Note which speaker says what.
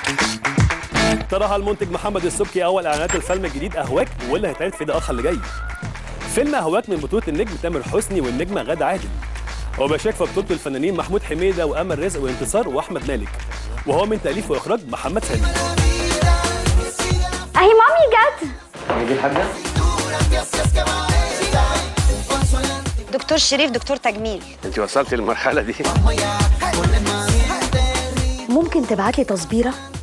Speaker 1: طرح المنتج محمد السبكي اول اعلانات الفيلم الجديد اهواك واللي هيتعرض في الاخر اللي جاي فيلم اهواك من بطوله النجم تامر حسني والنجمه غادة عادل وبيشارك في بطولته الفنانين محمود حميده وامل رزق وانتصار واحمد مالك وهو من تاليف واخراج محمد سامي
Speaker 2: اهي مامي جت
Speaker 3: هي دي الحاجه
Speaker 2: دكتور شريف دكتور تجميل
Speaker 4: انت وصلتي للمرحله دي
Speaker 2: ممكن تبعت لي تصبيره